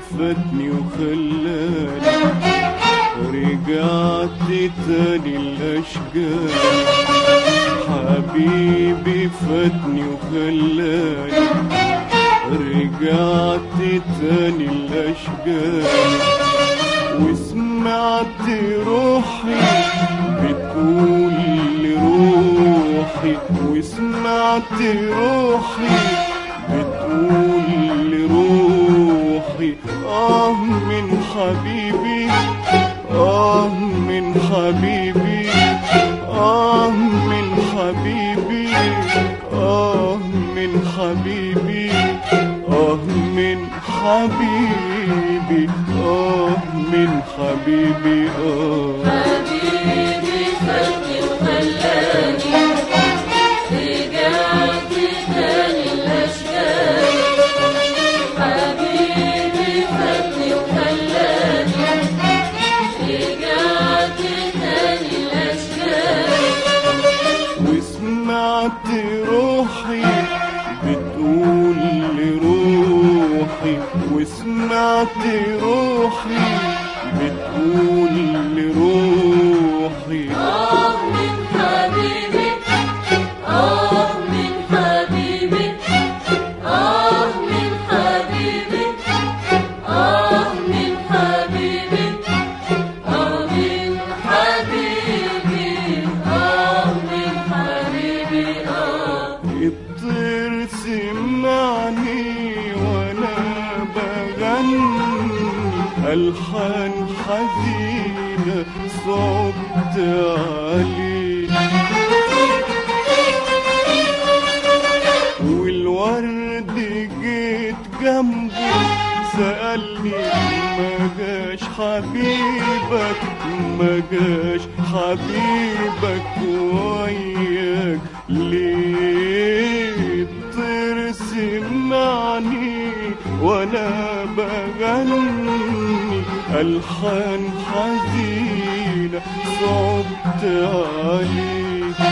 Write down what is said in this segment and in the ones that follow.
فاتني وخلاني رجعت تاني الأشجار حبيبي فاتني وخلاني رجعت تاني الأشجار وسمعت روحي بتقول لروحي وسمعت روحي بتقول لروحي آه من حبيبي آه من حبيبي آه من حبيبي آه من حبيبي آه من حبيبي آه من حبيبي آه حبيبي فاتني وخلاني رجعت تاني الأشجار حبيبي فاتني وخلاني رجعت تاني الأشجار وسمعت روحي بتقول لروحي وسمعت روحي بتقول لروحي آه من حبيبي آه من حبيبي آه من حبيبي آه من حبيبي آه من حبيبي آه من حبيبي آه الطير سمعني وانا بغني الحان حزينه صعبت عليه والورد جيت جنبه سألني ما جاش حبيبك ما جاش حبيبك وياك ليه الطير سمعني وانا بغني الحان حزينه صعبت عليك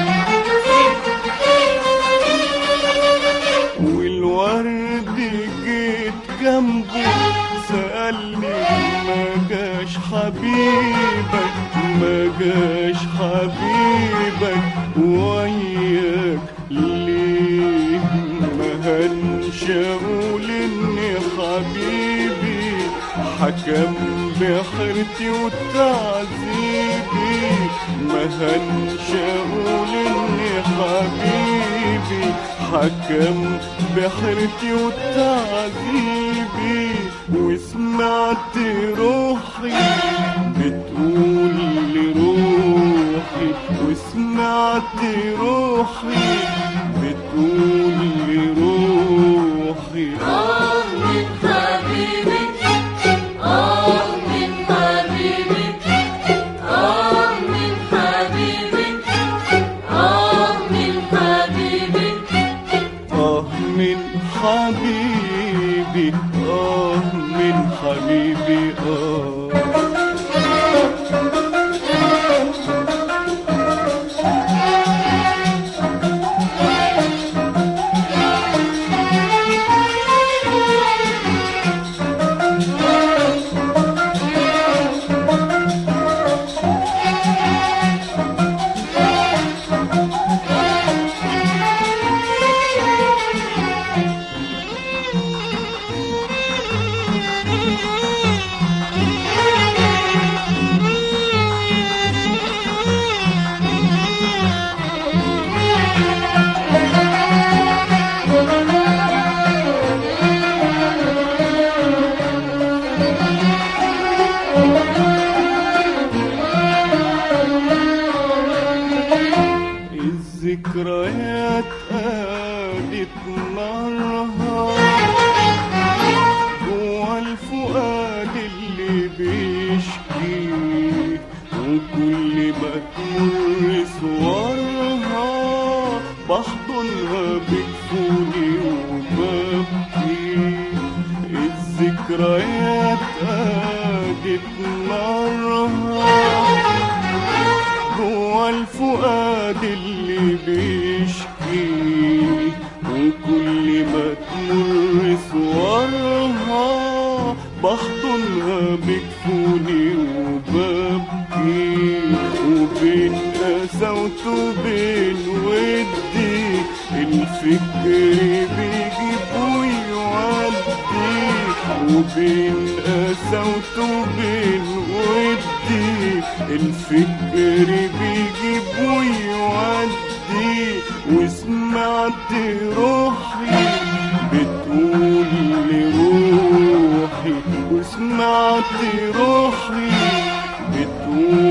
والورد جيت جنبه سألني ما جاش حبيبك ما جاش حبيبك وياك ليه ما هنش اقول ان حبيبي حكم بحيرتي وتعذيبي ما هنش اقول ان حبيبي حكم بحيرتي وتعذيبي وسمعت روحي بتقول لروحي وسمعت روحي بتقول لروحي آه من حبيبي آه من حبيبي آه من حبيبي آه من حبيبي آه من حبيبي آه من حبيبي آه الذكريات قادت مرها جوا الفؤاد اللي بيشكي وكل ما تمر صورها بحضنها بكفوني وببكي الذكريات قادت مرها جوا الفؤاد اللي بيشكي وكل ما تمر صورها بحضن الفكر بيجيب ويودي وبين قساوته وبين ودي الفكر بيجيب ويودي وسمعت روحي بتقول لروحي وسمعت روحي بتقول